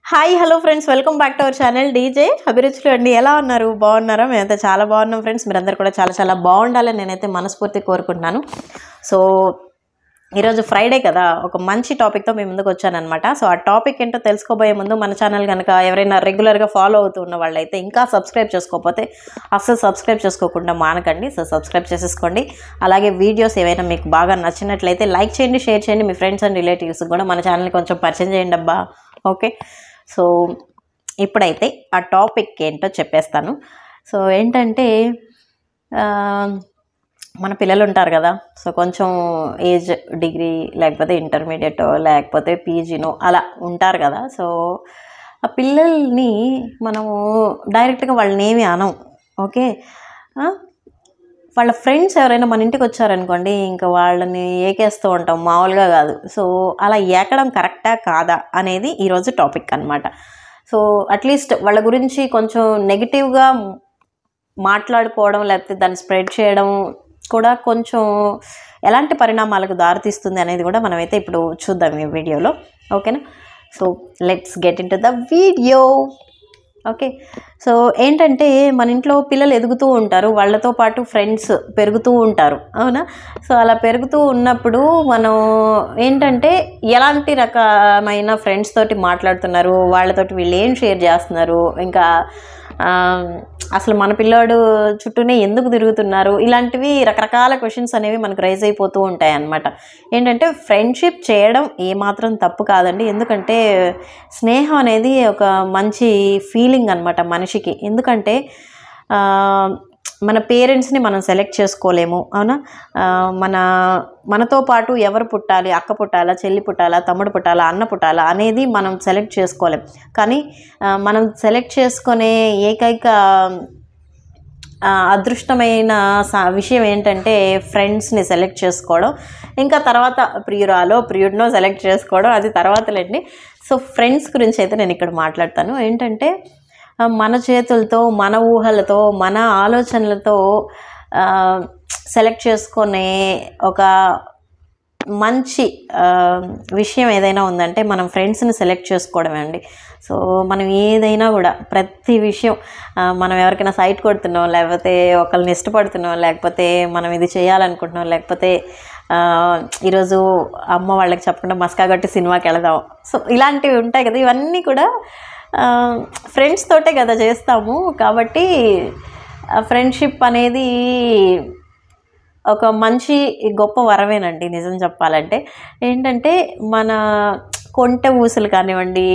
Hi hello friends welcome back to our channel DJ అభిరుచులు అండి ఎలా ఉన్నారు బాగున్నారా మేమైతే చాలా బాగున్నాం ఫ్రెండ్స్ మీరందరూ కూడా చాలా చాలా బాగుండాలని నేనైతే మనస్ఫూర్తి కోరుకుంటున్నాను సో ఈరోజు ఫ్రైడే కదా ఒక మంచి టాపిక్తో మీ ముందుకు వచ్చానమాట సో ఆ టాపిక్ ఏంటో తెలుసుకోబోయే ముందు మన ఛానల్ కనుక ఎవరైనా రెగ్యులర్గా ఫాలో అవుతూ ఉన్న వాళ్ళైతే ఇంకా సబ్స్క్రైబ్ చేసుకోకపోతే అస్సలు సబ్స్క్రైబ్ చేసుకోకుండా మానకండి సో సబ్స్క్రైబ్ చేసేసుకోండి అలాగే వీడియోస్ ఏవైనా మీకు బాగా నచ్చినట్లయితే లైక్ చేయండి షేర్ చేయండి మీ ఫ్రెండ్స్ అండ్ రిలేటివ్స్ కూడా మన ఛానల్ని కొంచెం పరిచయం చేయండి అబ్బా ఓకే సో ఇప్పుడైతే ఆ టాపిక్ ఏంటో చెప్పేస్తాను సో ఏంటంటే ఆ, మన పిల్లలు ఉంటారు కదా సో కొంచెం ఏజ్ డిగ్రీ లేకపోతే ఇంటర్మీడియట్ లేకపోతే పీజీనో అలా ఉంటారు కదా సో ఆ పిల్లల్ని మనము డైరెక్ట్గా వాళ్ళని ఏమి అనం ఓకే ఆ? వాళ్ళ ఫ్రెండ్స్ ఎవరైనా మన ఇంటికి వచ్చారనుకోండి ఇంకా వాళ్ళని ఏకేస్తూ ఉంటాం మామూలుగా కాదు సో అలా ఏకడం కరెక్టా కాదా అనేది ఈరోజు టాపిక్ అన్నమాట సో అట్లీస్ట్ వాళ్ళ గురించి కొంచెం నెగిటివ్గా మాట్లాడుకోవడం లేకపోతే దాన్ని స్ప్రెడ్ చేయడం కూడా కొంచెం ఎలాంటి పరిణామాలకు దారితీస్తుంది అనేది కూడా మనమైతే ఇప్పుడు చూద్దాం ఈ వీడియోలో ఓకేనా so let's get into the video okay so ఏంటంటే మన ఇంట్లో పిల్లలు ఎదుగుతూ ఉంటారు వాళ్ళతో పాటు ఫ్రెండ్స్ పెరుగుతూ ఉంటారు అవునా సో అలా పెరుగుతూ ఉన్నప్పుడు మనం ఏంటంటే ఎలాంటి రకమైన ఫ్రెండ్స్ తోటి మాట్లాడుతున్నారు వాళ్ళతోటి వీళ్ళు ఏం షేర్ చేస్తున్నారు ఇంకా ఆ, అసలు మన పిల్లాడు చుట్టూనే ఎందుకు తిరుగుతున్నారు ఇలాంటివి రకరకాల క్వశ్చన్స్ అనేవి మనకు రైజ్ అయిపోతూ ఉంటాయి అన్నమాట ఏంటంటే ఫ్రెండ్షిప్ చేయడం ఏమాత్రం తప్పు కాదండి ఎందుకంటే స్నేహం అనేది ఒక మంచి ఫీలింగ్ అనమాట మనిషికి ఎందుకంటే ఆ, మన పేరెంట్స్ని మనం సెలెక్ట్ చేసుకోలేము అవునా ఆ, మన మనతో పాటు ఎవరు పుట్టాలి అక్క పుట్టాలా చెల్లి పుట్టాలా తమ్ముడు పుట్టాలా అన్న పుట్టాలా అనేది మనం సెలెక్ట్ చేసుకోలేం కానీ ఆ, మనం సెలెక్ట్ చేసుకునే ఏకైక ఆ, అదృష్టమైన స- విషయం ఏంటంటే ఫ్రెండ్స్ని సెలెక్ట్ చేసుకోవడం ఇంకా తర్వాత ప్రియురాలో ప్రియుడినో సెలెక్ట్ చేసుకోవడం అది తర్వాతలేండి సో ఫ్రెండ్స్ గురించి అయితే నేను ఇక్కడ మాట్లాడతాను ఏంటంటే ఆ, మన చేతులతో మన ఊహలతో మన ఆలోచనలతో సెలెక్ట్ చేసుకునే ఒక మంచి ఆ, విషయం ఏదైనా ఉందంటే మనం ఫ్రెండ్స్ని సెలెక్ట్ చేసుకోవడమే అండి సో మనం ఏదైనా కూడా ప్రతి విషయం ఆ, మనం ఎవరికైనా సైట్ కొడుతున్నాం లేకపోతే ఒకరిని ఇష్టపడుతున్నాం లేకపోతే మనం ఇది చేయాలనుకుంటున్నాం లేకపోతే ఆ, ఈరోజు అమ్మ వాళ్ళకి చెప్పకుండా మస్కా కట్టి సినిమాకి వెళదాం సో ఇలాంటివి ఉంటాయి కదా ఇవన్నీ కూడా ఫ్రెండ్స్ తోటే కదా చేస్తాము కాబట్టి ఫ్రెండ్షిప్ అనేది ఒక మంచి గొప్ప వరమేనండి నిజం చెప్పాలంటే ఏంటంటే మన కొంటె ఊసులు కానివ్వండి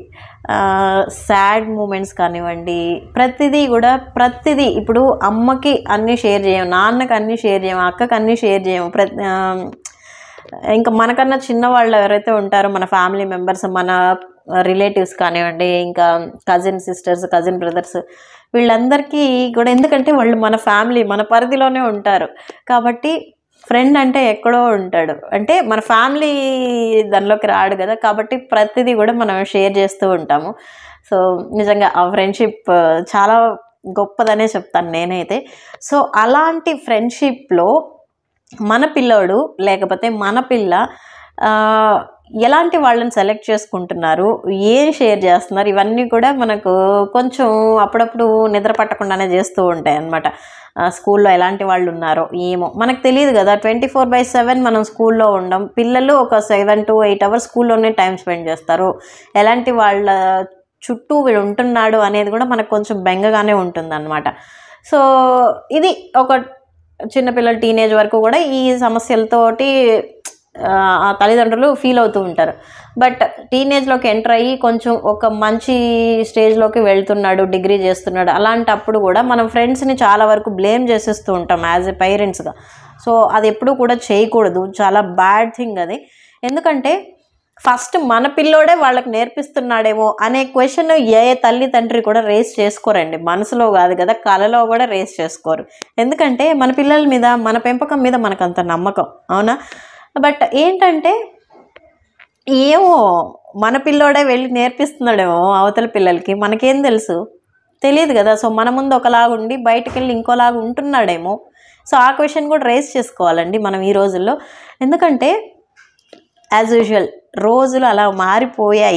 సాడ్ మూమెంట్స్ కానివ్వండి ప్రతిదీ కూడా ప్రతిదీ ఇప్పుడు అమ్మకి అన్నీ షేర్ చేయం నాన్నకి అన్నీ షేర్ చేయం అక్కకి అన్నీ షేర్ చేయం ప్రతి ఆ, ఇంకా మనకన్నా చిన్న వాళ్ళు ఎవరైతే ఉంటారో మన ఫ్యామిలీ మెంబర్స్ మన రిలేటివ్స్ కానివ్వండి ఇంకా కజిన్ సిస్టర్స్ కజిన్ బ్రదర్స్ వీళ్ళందరికీ కూడా ఎందుకంటే వాళ్ళు మన ఫ్యామిలీ మన పరిధిలోనే ఉంటారు కాబట్టి ఫ్రెండ్ అంటే ఎక్కడో ఉంటాడు అంటే మన ఫ్యామిలీ దానిలోకి రాడు కదా కాబట్టి ప్రతిదీ కూడా మనం షేర్ చేస్తూ ఉంటాము సో నిజంగా ఆ ఫ్రెండ్షిప్ చాలా గొప్పదనే చెప్తాను నేనైతే సో అలాంటి ఫ్రెండ్షిప్లో మన పిల్లోడు లేకపోతే మన పిల్ల ఆ, ఎలాంటి వాళ్ళని సెలెక్ట్ చేసుకుంటున్నారు ఏం షేర్ చేస్తున్నారు ఇవన్నీ కూడా మనకు కొంచెం అప్పుడప్పుడు నిద్ర పట్టకుండానే చేస్తూ ఉంటాయి అన్నమాట ఆ, స్కూల్లో ఎలాంటి వాళ్ళు ఉన్నారో ఏమో మనకు తెలియదు కదా ట్వంటీ ఫోర్ బై సెవెన్ మనం స్కూల్లో ఉండం పిల్లలు ఒక సెవెన్ టు ఎయిట్ అవర్స్ స్కూల్లోనే టైం స్పెండ్ చేస్తారు ఎలాంటి వాళ్ళ చుట్టూ వీడు ఉంటున్నాడు అనేది కూడా మనకు కొంచెం బెంగగానే ఉంటుంది అనమాట సో ఇది ఒక చిన్నపిల్లలు టీనేజ్ వరకు కూడా ఈ సమస్యలతోటి ఆ, ఆ తల్లిదండ్రులు ఫీల్ అవుతూ ఉంటారు బట్ టీనేజ్లోకి ఎంటర్ అయ్యి కొంచెం ఒక మంచి స్టేజ్లోకి వెళ్తున్నాడు డిగ్రీ చేస్తున్నాడు అలాంటప్పుడు కూడా మనం ఫ్రెండ్స్ని చాలా వరకు బ్లేమ్ చేసేస్తూ ఉంటాం యాజ్ ఎ పేరెంట్స్గా సో అది ఎప్పుడూ కూడా చేయకూడదు చాలా బ్యాడ్ థింగ్ అది ఎందుకంటే ఫస్ట్ మన పిల్లోడే వాళ్ళకి నేర్పిస్తున్నాడేమో అనే క్వశ్చన్ ఏ తల్లి తండ్రి కూడా రేస్ చేసుకోరండి మనసులో కాదు కదా కళలో కూడా రేస్ చేసుకోరు ఎందుకంటే మన పిల్లల మీద మన పెంపకం మీద మనకు అంత నమ్మకం అవునా బట్ ఏంటంటే ఏమో మన పిల్లోడే వెళ్ళి నేర్పిస్తున్నాడేమో అవతల పిల్లలకి మనకేం తెలుసు తెలియదు కదా సో మన ముందు ఒకలాగా ఉండి బయటకు వెళ్ళి ఇంకోలాగా ఉంటున్నాడేమో సో ఆ క్వశ్చన్ కూడా రేస్ చేసుకోవాలండి మనం ఈ రోజుల్లో ఎందుకంటే యాజ్ యూజువల్ రోజులు అలా మారిపోయాయి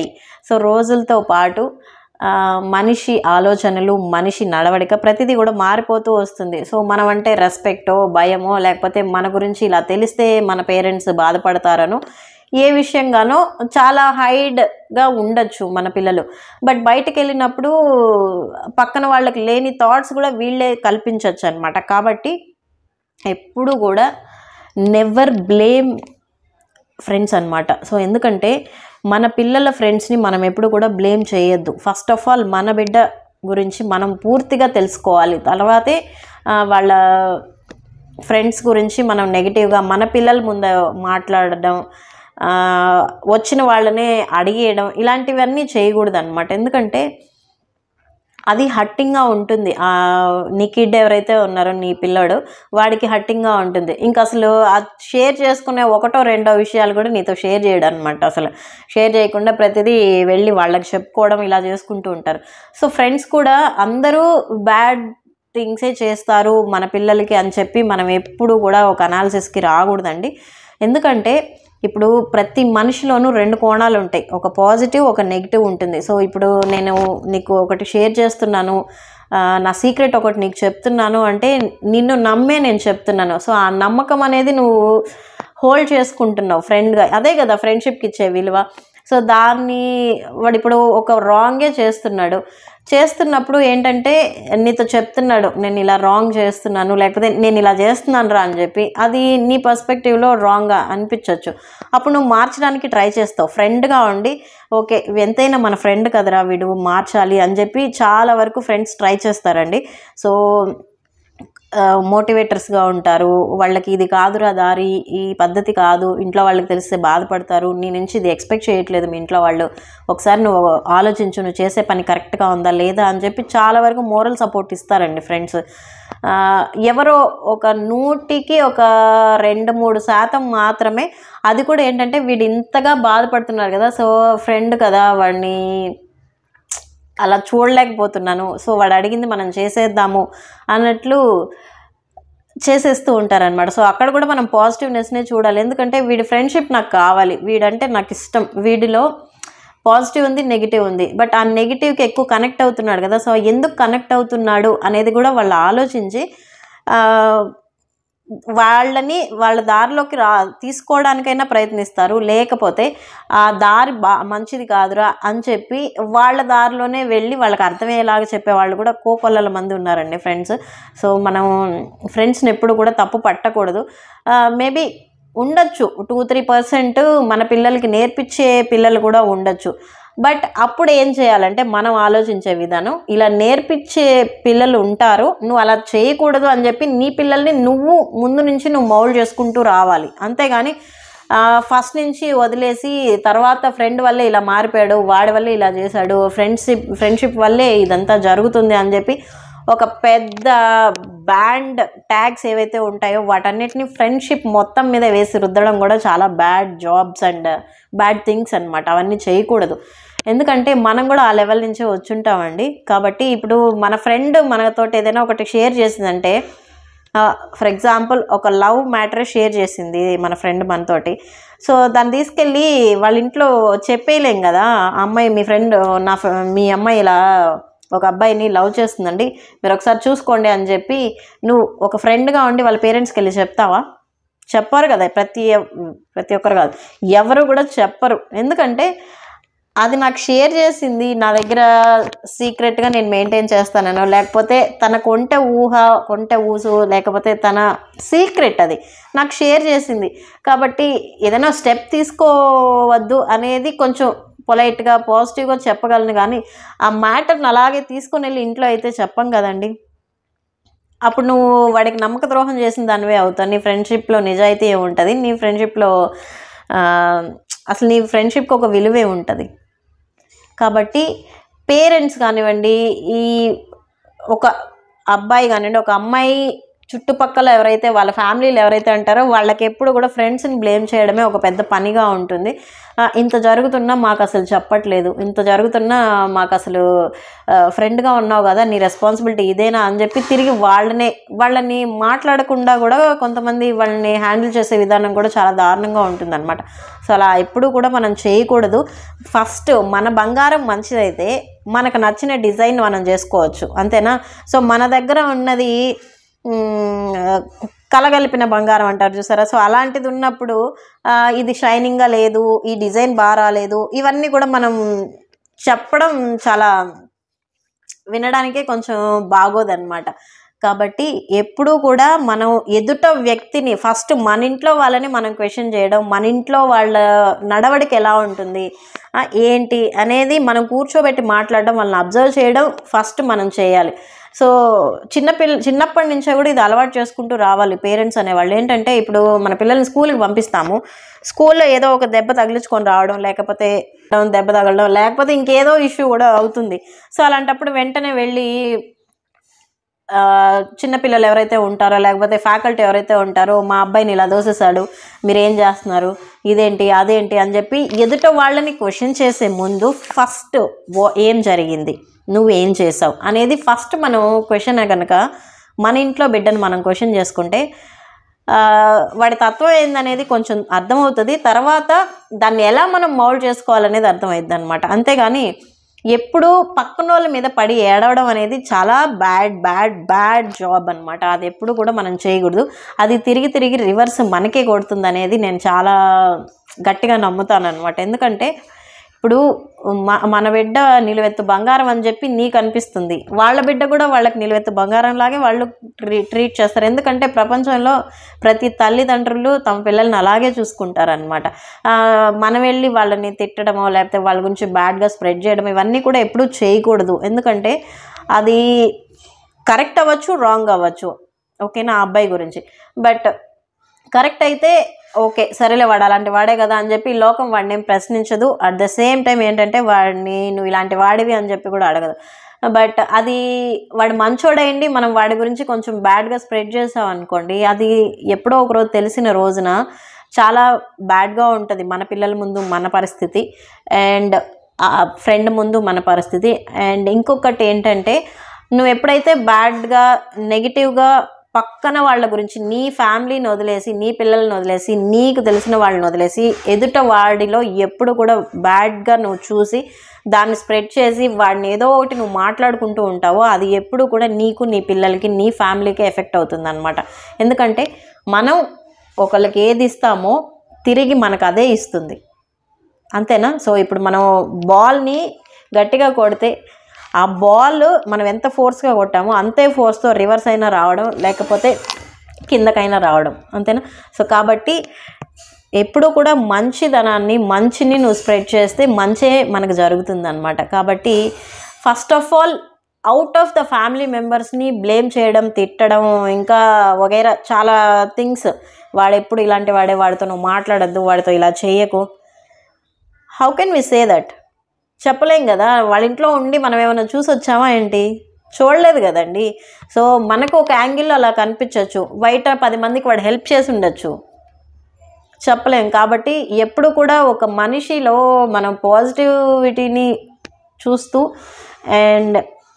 సో రోజులతో పాటు ఆ, మనిషి ఆలోచనలు మనిషి నడవడిక ప్రతిదీ కూడా మారిపోతూ వస్తుంది సో మనం అంటే రెస్పెక్టో భయమో లేకపోతే మన గురించి ఇలా తెలిస్తే మన పేరెంట్స్ బాధపడతారనో ఏ విషయంగానో చాలా హైడ్గా ఉండొచ్చు మన పిల్లలు బట్ బయటకు వెళ్ళినప్పుడు పక్కన వాళ్ళకి లేని థాట్స్ కూడా వీళ్ళే కల్పించవచ్చు అనమాట కాబట్టి ఎప్పుడు కూడా నెవర్ బ్లేమ్ ఫ్రెండ్స్ అన్నమాట సో ఎందుకంటే మన పిల్లల ఫ్రెండ్స్ని మనం ఎప్పుడు కూడా బ్లేమ్ చేయొద్దు ఫస్ట్ ఆఫ్ ఆల్ మన బిడ్డ గురించి మనం పూర్తిగా తెలుసుకోవాలి తర్వాతే ఆ, వాళ్ళ ఫ్రెండ్స్ గురించి మనం నెగిటివ్గా మన పిల్లల ముందు మాట్లాడడం ఆ, వచ్చిన వాళ్ళనే అడిగేయడం ఇలాంటివన్నీ చేయకూడదు అనమాట ఎందుకంటే అది హట్టింగ్గా ఉంటుంది ఆ, నీ కిడ్ ఎవరైతే ఉన్నారో నీ పిల్లోడు వాడికి హట్టింగ్గా ఉంటుంది ఇంకా అసలు ఆ షేర్ చేసుకునే ఒకటో రెండో విషయాలు కూడా నీతో షేర్ చేయడం అనమాట అసలు షేర్ చేయకుండా ప్రతిదీ వెళ్ళి వాళ్ళకి చెప్పుకోవడం ఇలా చేసుకుంటూ ఉంటారు సో ఫ్రెండ్స్ కూడా అందరూ బ్యాడ్ థింగ్సే చేస్తారు మన పిల్లలకి అని చెప్పి మనం ఎప్పుడు కూడా ఒక అనాలిసిస్కి రాకూడదండి ఎందుకంటే ఇప్పుడు ప్రతి మనిషిలోనూ రెండు కోణాలు ఉంటాయి ఒక పాజిటివ్ ఒక నెగిటివ్ ఉంటుంది సో ఇప్పుడు నేను నీకు ఒకటి షేర్ చేస్తున్నాను ఆ, నా సీక్రెట్ ఒకటి నీకు చెప్తున్నాను అంటే నిన్ను నమ్మే నేను చెప్తున్నాను సో ఆ నమ్మకం అనేది నువ్వు హోల్డ్ చేసుకుంటున్నావు ఫ్రెండ్గా అదే కదా ఫ్రెండ్షిప్కి ఇచ్చే విలువ సో దాన్ని వాడు ఇప్పుడు ఒక రాంగే చేస్తున్నాడు చేస్తున్నప్పుడు ఏంటంటే నీతో చెప్తున్నాడు నేను ఇలా రాంగ్ చేస్తున్నాను లేకపోతే నేను ఇలా చేస్తున్నాను రా అని చెప్పి అది నీ పర్స్పెక్టివ్లో రాంగ్గా అనిపించవచ్చు అప్పుడు నువ్వు మార్చడానికి ట్రై చేస్తావు ఫ్రెండ్గా ఉండి ఓకే ఎంతైనా మన ఫ్రెండ్ కదరా వీడు మార్చాలి అని చెప్పి చాలా వరకు ఫ్రెండ్స్ ట్రై చేస్తారండి సో మోటివేటర్స్గా ఉంటారు వాళ్ళకి ఇది కాదురా దారి ఈ పద్ధతి కాదు ఇంట్లో వాళ్ళకి తెలిస్తే బాధపడతారు నీ నుంచి ఇది ఎక్స్పెక్ట్ చేయట్లేదు మీ ఇంట్లో వాళ్ళు ఒకసారి నువ్వు ఆలోచించు నువ్వు చేసే పని కరెక్ట్గా ఉందా లేదా అని చెప్పి చాలా వరకు మోరల్ సపోర్ట్ ఇస్తారండి ఫ్రెండ్స్ ఎవరో ఒక నూటికి ఒక రెండు మూడు శాతం మాత్రమే అది కూడా ఏంటంటే వీడు ఇంతగా బాధపడుతున్నారు కదా సో ఫ్రెండ్ కదా వాడిని అలా చూడలేకపోతున్నాను సో వాడు అడిగింది మనం చేసేద్దాము అన్నట్లు చేసేస్తూ ఉంటారనమాట సో అక్కడ కూడా మనం పాజిటివ్నెస్నే చూడాలి ఎందుకంటే వీడి ఫ్రెండ్షిప్ నాకు కావాలి వీడంటే నాకు ఇష్టం వీడిలో పాజిటివ్ ఉంది నెగిటివ్ ఉంది బట్ ఆ నెగిటివ్కి ఎక్కువ కనెక్ట్ అవుతున్నాడు కదా సో ఎందుకు కనెక్ట్ అవుతున్నాడు అనేది కూడా వాళ్ళు ఆలోచించి ఆ, వాళ్ళని వాళ్ళ దారిలోకి రా తీసుకోవడానికైనా ప్రయత్నిస్తారు లేకపోతే ఆ దారి బా మంచిది కాదురా అని చెప్పి వాళ్ళ దారిలోనే వెళ్ళి వాళ్ళకి అర్థమయ్యేలాగా చెప్పే వాళ్ళు కూడా కోకొల్లల మంది ఉన్నారండి ఫ్రెండ్స్ సో మనం ఫ్రెండ్స్ని ఎప్పుడు కూడా తప్పు పట్టకూడదు మేబీ ఉండొచ్చు టూ త్రీ పర్సెంట్ మన పిల్లలకి నేర్పించే పిల్లలు కూడా ఉండొచ్చు బట్ అప్పుడు ఏం చేయాలంటే మనం ఆలోచించే విధానం ఇలా నేర్పించే పిల్లలు ఉంటారు నువ్వు అలా చేయకూడదు అని చెప్పి నీ పిల్లల్ని నువ్వు ముందు నుంచి నువ్వు మౌల్డ్ చేసుకుంటూ రావాలి అంతేగాని ఫస్ట్ నుంచి వదిలేసి తర్వాత ఫ్రెండ్ వల్లే ఇలా మారిపోయాడు వాడి వల్లే ఇలా చేశాడు ఫ్రెండ్షిప్ ఫ్రెండ్షిప్ వల్లే ఇదంతా జరుగుతుంది అని చెప్పి ఒక పెద్ద బ్యాండ్ ట్యాగ్స్ ఏవైతే ఉంటాయో వాటన్నిటిని ఫ్రెండ్షిప్ మొత్తం మీద వేసి రుద్దడం కూడా చాలా bad jobs and bad things అన్నమాట అవన్నీ చేయకూడదు ఎందుకంటే మనం కూడా ఆ లెవెల్ నుంచే వచ్చుంటామండి కాబట్టి ఇప్పుడు మన ఫ్రెండ్ మనతోటి ఏదైనా ఒకటి షేర్ చేసిందంటే ఫర్ ఎగ్జాంపుల్ ఒక లవ్ మ్యాటర్ షేర్ చేసింది మన ఫ్రెండ్ మనతోటి సో దాన్ని తీసుకెళ్ళి వాళ్ళ ఇంట్లో చెప్పేయలేం కదా ఆ అమ్మాయి మీ ఫ్రెండ్ నా ఫ- మీ అమ్మాయి ఇలా ఒక అబ్బాయిని లవ్ చేస్తుందండి మీరు ఒకసారి చూసుకోండి అని చెప్పి నువ్వు ఒక ఫ్రెండ్గా ఉండి వాళ్ళ పేరెంట్స్కి వెళ్ళి చెప్తావా చెప్పరు కదా ప్రతి ప్రతి ఒక్కరు కాదు ఎవరు కూడా చెప్పరు ఎందుకంటే అది నాకు షేర్ చేసింది నా దగ్గర సీక్రెట్గా నేను మెయింటైన్ చేస్తానో లేకపోతే తన కొంటె ఊహ కొంటె ఊసు లేకపోతే తన సీక్రెట్ అది నాకు షేర్ చేసింది కాబట్టి ఏదైనా స్టెప్ తీసుకోవద్దు అనేది కొంచెం పొలైట్గా పాజిటివ్గా చెప్పగలను కానీ ఆ మ్యాటర్ని అలాగే తీసుకొని వెళ్ళి ఇంట్లో అయితే చెప్పం కదండి అప్పుడు నువ్వు వాడికి నమ్మక ద్రోహం చేసిన దానివే అవుతావు నీ ఫ్రెండ్షిప్లో నిజాయితీ ఏముంటుంది నీ ఫ్రెండ్షిప్లో ఆ, అసలు నీ ఫ్రెండ్షిప్కి ఒక విలువే ఉంటుంది కాబట్టి పేరెంట్స్ కానివ్వండి ఈ ఒక అబ్బాయి కానివ్వండి ఒక అమ్మాయి చుట్టుపక్కల ఎవరైతే వాళ్ళ ఫ్యామిలీలు ఎవరైతే అంటారో వాళ్ళకి ఎప్పుడు కూడా ఫ్రెండ్స్ని బ్లేమ్ చేయడమే ఒక పెద్ద పనిగా ఉంటుంది ఆ, ఇంత జరుగుతున్నా మాకు అసలు చెప్పట్లేదు ఇంత జరుగుతున్నా మాకు అసలు ఫ్రెండ్గా ఉన్నావు కదా నీ రెస్పాన్సిబిలిటీ ఇదేనా అని చెప్పి తిరిగి వాళ్ళనే వాళ్ళని మాట్లాడకుండా కూడా కొంతమంది వాళ్ళని హ్యాండిల్ చేసే విధానం కూడా చాలా దారుణంగా ఉంటుందన్నమాట సో అలా ఎప్పుడు కూడా మనం చేయకూడదు ఫస్ట్ మన బంగారం మంచిదైతే మనకు నచ్చిన డిజైన్ మనం చేసుకోవచ్చు అంతేనా సో మన దగ్గర ఉన్నది మ్, కలగలిపిన బంగారం అంటారు చూసారా సో అలాంటిది ఉన్నప్పుడు ఆ, ఇది షైనింగ్గా లేదు ఈ డిజైన్ బాగా రాలేదు ఇవన్నీ కూడా మనం చెప్పడం చాలా వినడానికే కొంచెం బాగోదన్నమాట కాబట్టి ఎప్పుడూ కూడా మనం ఎదుట వ్యక్తిని ఫస్ట్ మన ఇంట్లో వాళ్ళని మనం క్వశ్చన్ చేయడం మన ఇంట్లో వాళ్ళ నడవడిక ఎలా ఉంటుంది ఆ, ఏంటి అనేది మనం కూర్చోబెట్టి మాట్లాడడం వాళ్ళని అబ్జర్వ్ చేయడం ఫస్ట్ మనం చేయాలి సో చిన్నపిల్ల చిన్నప్పటి నుంచే కూడా ఇది అలవాటు చేసుకుంటూ రావాలి పేరెంట్స్ అనేవాళ్ళు ఏంటంటే ఇప్పుడు మన పిల్లల్ని స్కూల్కి పంపిస్తాము స్కూల్లో ఏదో ఒక దెబ్బ తగిలించుకొని రావడం లేకపోతే దెబ్బ తగలడం లేకపోతే ఇంకేదో ఇష్యూ కూడా అవుతుంది సో అలాంటప్పుడు వెంటనే వెళ్ళి ఆ, చిన్నపిల్లలు ఎవరైతే ఉంటారో లేకపోతే ఫ్యాకల్టీ ఎవరైతే ఉంటారో మా అబ్బాయిని ఇలా దోసేశాడు మీరు ఏం చేస్తున్నారు ఇదేంటి అదేంటి అని చెప్పి ఎదుట వాళ్ళని క్వశ్చన్ చేసే ముందు ఫస్ట్ ఏం జరిగింది నువ్వు ఏం చేసావు అనేది ఫస్ట్ మనం క్వశ్చన్ కనుక మన ఇంట్లో బిడ్డను మనం క్వశ్చన్ చేసుకుంటే ఆ, వాడి తత్వం ఏందనేది కొంచెం అర్థమవుతుంది తర్వాత దాన్ని ఎలా మనం మౌల్డ్ చేసుకోవాలనేది అర్థమవుతుంది అనమాట అంతేగాని ఎప్పుడూ పక్కన వాళ్ళ మీద పడి ఏడవడం అనేది చాలా బ్యాడ్ బ్యాడ్ బ్యాడ్ జాబ్ అనమాట అది ఎప్పుడు కూడా మనం చేయకూడదు అది తిరిగి తిరిగి రివర్స్ మనకే కొడుతుంది అనేది నేను చాలా గట్టిగా నమ్ముతాను అనమాట ఎందుకంటే ఇప్పుడు మ మన బిడ్డ నిలువెత్తు బంగారం అని చెప్పి నీకు అనిపిస్తుంది వాళ్ళ బిడ్డ కూడా వాళ్ళకి నిలువెత్తు బంగారం లాగే వాళ్ళు ట్రీ ట్రీట్ చేస్తారు ఎందుకంటే ప్రపంచంలో ప్రతి తల్లిదండ్రులు తమ పిల్లల్ని అలాగే చూసుకుంటారనమాట మనం వెళ్ళి వాళ్ళని తిట్టడమో లేకపోతే వాళ్ళ గురించి బ్యాడ్గా స్ప్రెడ్ చేయడం ఇవన్నీ కూడా ఎప్పుడూ చేయకూడదు ఎందుకంటే అది కరెక్ట్ అవ్వచ్చు రాంగ్ అవ్వచ్చు ఓకేనా ఆ అబ్బాయి గురించి బట్ కరెక్ట్ అయితే ఓకే సరేలే వాడు అలాంటి వాడే కదా అని చెప్పి లోకం వాడిని ఏం ప్రశ్నించదు అట్ ద సేమ్ టైం ఏంటంటే వాడిని నువ్వు ఇలాంటి వాడివి అని చెప్పి కూడా అడగదు బట్ అది వాడు మంచోడైండి మనం వాడి గురించి కొంచెం బ్యాడ్గా స్ప్రెడ్ చేసాం అనుకోండి అది ఎప్పుడో ఒక రోజు తెలిసిన రోజున చాలా బ్యాడ్గా ఉంటుంది మన పిల్లల ముందు మన పరిస్థితి అండ్ ఫ్రెండ్ ముందు మన పరిస్థితి అండ్ ఇంకొకటి ఏంటంటే నువ్వు ఎప్పుడైతే బ్యాడ్గా నెగిటివ్గా పక్కన వాళ్ళ గురించి నీ ఫ్యామిలీని వదిలేసి నీ పిల్లల్ని వదిలేసి నీకు తెలిసిన వాళ్ళని వదిలేసి ఎదుట వాడిలో ఎప్పుడు కూడా బ్యాడ్గా నువ్వు చూసి దాన్ని స్ప్రెడ్ చేసి వాడిని ఏదో ఒకటి నువ్వు మాట్లాడుకుంటూ ఉంటావో అది ఎప్పుడు కూడా నీకు నీ పిల్లలకి నీ ఫ్యామిలీకి ఎఫెక్ట్ అవుతుంది అనమాట ఎందుకంటే మనం ఒకళ్ళకి ఏది ఇస్తామో తిరిగి మనకు అదే ఇస్తుంది అంతేనా సో ఇప్పుడు మనం బాల్ని గట్టిగా కొడితే ఆ బాల్ మనం ఎంత ఫోర్స్గా కొట్టామో అంతే ఫోర్స్తో రివర్స్ అయినా రావడం లేకపోతే కిందకైనా రావడం అంతేనా సో కాబట్టి ఎప్పుడూ కూడా మంచిదనాన్ని మంచిని నువ్వు స్ప్రెడ్ చేస్తే మంచే మనకు జరుగుతుంది అనమాట కాబట్టి first of all out of the family మెంబర్స్ని బ్లేమ్ చేయడం తిట్టడం ఇంకా వగైరా చాలా థింగ్స్ వాడు ఎప్పుడు ఇలాంటి వాడే వాడితో నువ్వు మాట్లాడద్దు వాడితో ఇలా చేయకు how can we say that చెప్పలేం కదా వాళ్ళ ఇంట్లో ఉండి మనం ఏమైనా చూసి వచ్చామా ఏంటి చూడలేదు కదండి సో మనకు ఒక యాంగిల్లో అలా కనిపించవచ్చు బయట పది మందికి వాడు హెల్ప్ చేసి ఉండొచ్చు చెప్పలేం కాబట్టి ఎప్పుడు కూడా ఒక మనిషిలో మనం పాజిటివిటీని చూస్తూ అండ్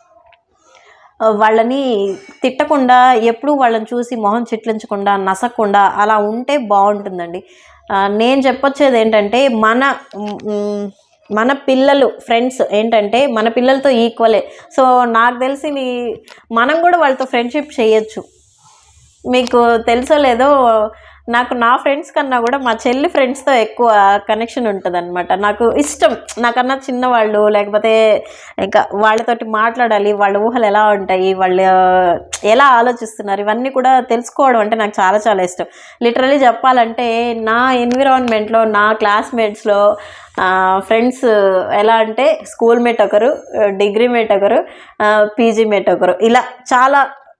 వాళ్ళని తిట్టకుండా ఎప్పుడు వాళ్ళని చూసి మొహం చిట్లించకుండా నసకుండా అలా ఉంటే బాగుంటుందండి ఆ, నేను చెప్పొచ్చేది ఏంటంటే మన మ్, మన పిల్లలు ఫ్రెండ్స్ ఏంటంటే మన పిల్లలతో ఈక్వలే సో నాకు తెలిసి నీ- మనం కూడా వాళ్ళతో ఫ్రెండ్షిప్ చేయొచ్చు మీకు తెలుసో లేదో నాకు నా ఫ్రెండ్స్ కన్నా కూడా మా చెల్లి ఫ్రెండ్స్తో ఎక్కువ కనెక్షన్ ఉంటుంది అనమాట నాకు ఇష్టం నాకన్నా చిన్నవాళ్ళు లేకపోతే ఇంకా వాళ్ళతోటి మాట్లాడాలి వాళ్ళ ఊహలు ఎలా ఉంటాయి వాళ్ళు ఎలా ఆలోచిస్తున్నారు ఇవన్నీ కూడా తెలుసుకోవడం అంటే నాకు చాలా చాలా ఇష్టం లిటరలీ చెప్పాలంటే నా ఎన్విరాన్మెంట్లో నా క్లాస్మేట్స్లో ఫ్రెండ్స్ ఎలా అంటే స్కూల్ మేట్ ఒకరు డిగ్రీ మేట్ ఒకరు పీజీ మేట్ ఒకరు ఇలా చాలా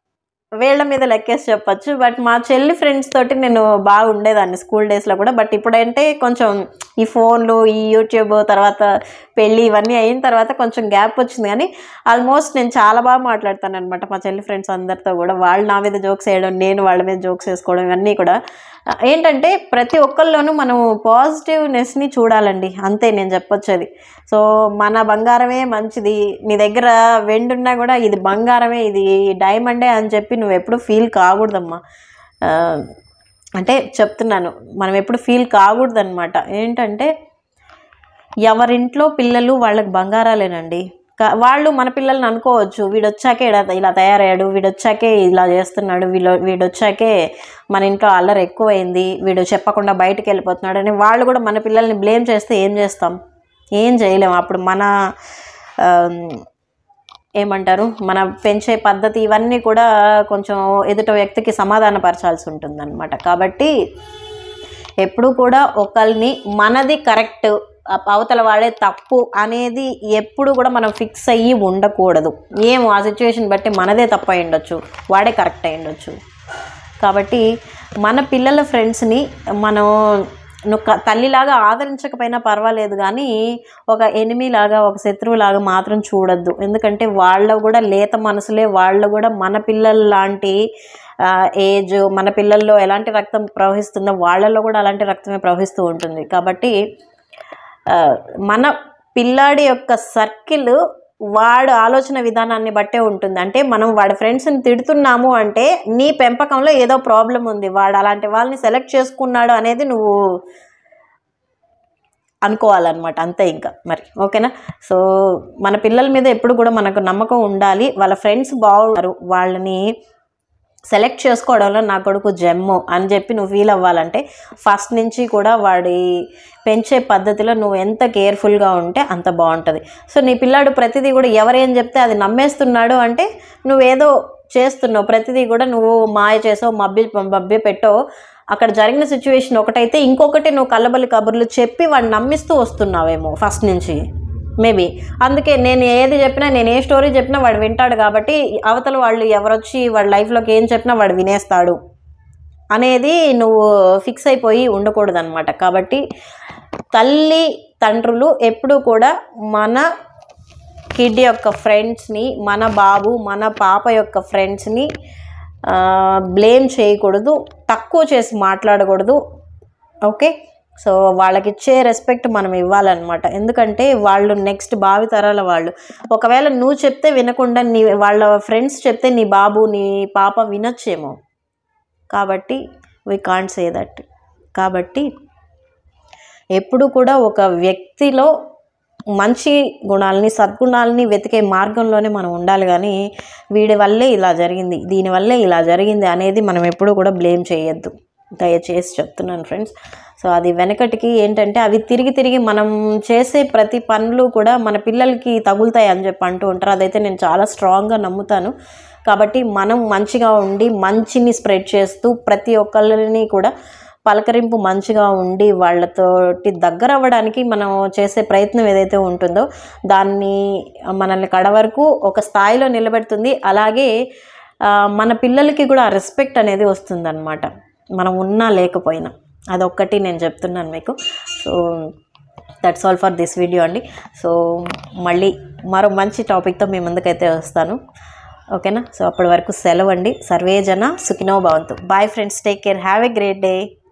వేళ్ళ మీద లెక్కేసి చెప్పొచ్చు బట్ మా చెల్లి ఫ్రెండ్స్ తోటి నేను బాగా ఉండేదాన్ని స్కూల్ డేస్లో కూడా బట్ ఇప్పుడంటే కొంచెం ఈ ఫోన్లు ఈ యూట్యూబ్ తర్వాత పెళ్ళి ఇవన్నీ అయిన తర్వాత కొంచెం గ్యాప్ వచ్చింది కానీ ఆల్మోస్ట్ నేను చాలా బాగా మాట్లాడతాను అనమాట మా చెల్లి ఫ్రెండ్స్ అందరితో కూడా వాళ్ళు నా మీద జోక్స్ వేయడం నేను వాళ్ళ మీద జోక్స్ వేసుకోవడం ఇవన్నీ కూడా ఆ, ఏంటంటే ప్రతి ఒక్కళ్ళలోనూ మనం పాజిటివ్నెస్ని చూడాలండి అంతే నేను చెప్పొచ్చేది సో మన బంగారమే మంచిది నీ దగ్గర వెండి ఉన్నా కూడా ఇది బంగారమే ఇది డైమండే అని చెప్పి నువ్వు ఎప్పుడు ఫీల్ కాకూడదమ్మా ఆ, అంటే చెప్తున్నాను మనం ఎప్పుడు ఫీల్ కాకూడదు అనమాట ఏంటంటే ఎవరింట్లో పిల్లలు వాళ్ళకి బంగారాలేనండి కా- వాళ్ళు మన పిల్లల్ని అనుకోవచ్చు వీడొచ్చాకే ఇలా ఇలా తయారయ్యాడు వీడొచ్చాకే ఇలా చేస్తున్నాడు వీళ్ళు వీడొచ్చాకే మన ఇంట్లో అల్లరి ఎక్కువైంది వీడు చెప్పకుండా బయటికి వెళ్ళిపోతున్నాడు అని వాళ్ళు కూడా మన పిల్లల్ని బ్లేమ్ చేస్తే ఏం చేస్తాం ఏం చేయలేం అప్పుడు మన ఆమ్, ఏమంటారు మన పెంచే పద్ధతి ఇవన్నీ కూడా కొంచెం ఎదుట వ్యక్తికి సమాధానపరచాల్సి ఉంటుందన్నమాట కాబట్టి ఎప్పుడు కూడా ఒకరిని మనది కరెక్ట్ అవతల వాడే తప్పు అనేది ఎప్పుడు కూడా మనం ఫిక్స్ అయ్యి ఉండకూడదు ఏమో ఆ సిచ్యువేషన్ బట్టి మనదే తప్పు అయి ఉండొచ్చు వాడే కరెక్ట్ అయి ఉండొచ్చు కాబట్టి మన పిల్లల ఫ్రెండ్స్ని మనం నువ్వు క- తల్లిలాగా ఆదరించకపోయినా పర్వాలేదు కానీ ఒక ఎనిమిలాగా ఒక శత్రువులాగా మాత్రం చూడొద్దు ఎందుకంటే వాళ్ళ కూడా లేత మనసులే వాళ్ళు కూడా మన పిల్లల లాంటి ఆ, ఏజ్ మన పిల్లల్లో ఎలాంటి రక్తం ప్రవహిస్తుందో వాళ్ళల్లో కూడా అలాంటి రక్తమే ప్రవహిస్తూ ఉంటుంది కాబట్టి ఆ, మన పిల్లాడి యొక్క సర్కిల్ వాడు ఆలోచన విధానాన్ని బట్టే ఉంటుంది అంటే మనం వాడి ఫ్రెండ్స్ని తిడుతున్నాము అంటే నీ పెంపకంలో ఏదో ప్రాబ్లం ఉంది వాడు అలాంటి వాళ్ళని సెలెక్ట్ చేసుకున్నాడు అనేది నువ్వు అనుకోవాలన్నమాట అంతే ఇంకా మరి ఓకేనా సో మన పిల్లల మీద ఎప్పుడు కూడా మనకు నమ్మకం ఉండాలి వాళ్ళ ఫ్రెండ్స్ బాగున్నారు వాళ్ళని సెలెక్ట్ చేసుకోవడంలో నా కొడుకు జమ్ము అని చెప్పి నువ్వు ఫీల్ అవ్వాలంటే ఫస్ట్ నుంచి కూడా వాడి పెంచే పద్ధతిలో నువ్వు ఎంత కేర్ఫుల్గా ఉంటే అంత బాగుంటుంది సో నీ పిల్లాడు ప్రతిదీ కూడా ఎవరేం చెప్తే అది నమ్మేస్తున్నాడు అంటే నువ్వేదో చేస్తున్నావు ప్రతిదీ కూడా నువ్వు మాయ చేసావు మబ్బి మబ్బి పెట్టావు అక్కడ జరిగిన సిచ్యువేషన్ ఒకటైతే ఇంకొకటి నువ్వు కళ్ళబలి కబుర్లు చెప్పి వాడిని నమ్మిస్తూ వస్తున్నావేమో ఫస్ట్ నుంచి మేబీ అందుకే నేను ఏది చెప్పినా నేను ఏ స్టోరీ చెప్పినా వాడు వింటాడు కాబట్టి అవతల వాళ్ళు ఎవరొచ్చి వాడి లైఫ్లోకి ఏం చెప్పినా వాడు వినేస్తాడు అనేది నువ్వు ఫిక్స్ అయిపోయి ఉండకూడదు అనమాట కాబట్టి తల్లి తండ్రులు ఎప్పుడూ కూడా మన కిడ్ యొక్క ఫ్రెండ్స్ని మన బాబు మన పాప యొక్క ఫ్రెండ్స్ని బ్లేమ్ చేయకూడదు తక్కువ చేసి మాట్లాడకూడదు ఓకే సో వాళ్ళకి ఇచ్చే రెస్పెక్ట్ మనం ఇవ్వాలన్నమాట ఎందుకంటే వాళ్ళు నెక్స్ట్ భావితరాల వాళ్ళు ఒకవేళ నువ్వు చెప్తే వినకుండా నీ వాళ్ళ ఫ్రెండ్స్ చెప్తే నీ బాబు నీ పాప వినొచ్చేమో కాబట్టి వీ కాంట్ సే దట్ కాబట్టి ఎప్పుడు కూడా ఒక వ్యక్తిలో మంచి గుణాలని సద్గుణాలని వెతికే మార్గంలోనే మనం ఉండాలి కానీ వీడి వల్లే ఇలా జరిగింది దీనివల్లే ఇలా జరిగింది అనేది మనం ఎప్పుడు కూడా బ్లేమ్ చేయొద్దు దయచేసి చెప్తున్నాను ఫ్రెండ్స్ సో అది వెనకటికి ఏంటంటే అవి తిరిగి తిరిగి మనం చేసే ప్రతి పనులు కూడా మన పిల్లలకి తగులుతాయి అని చెప్పి అంటూ ఉంటారు అదైతే నేను చాలా స్ట్రాంగ్గా నమ్ముతాను కాబట్టి మనం మంచిగా ఉండి మంచిని స్ప్రెడ్ చేస్తూ ప్రతి ఒక్కళ్ళని కూడా పలకరింపు మంచిగా ఉండి వాళ్ళతోటి దగ్గర అవ్వడానికి మనం చేసే ప్రయత్నం ఏదైతే ఉంటుందో దాన్ని మనల్ని కడ వరకు ఒక స్థాయిలో నిలబెడుతుంది అలాగే ఆ, మన పిల్లలకి కూడా రెస్పెక్ట్ అనేది వస్తుందన్నమాట మనం ఉన్నా లేకపోయినా అదొక్కటి నేను చెప్తున్నాను మీకు so that's all for this video అండి సో మళ్ళీ మరో మంచి టాపిక్తో మీ ముందుకైతే వస్తాను ఓకేనా సో అప్పటి వరకు సెలవు అండి సర్వే జన సుఖినో భవంతు bye friends take care have a great day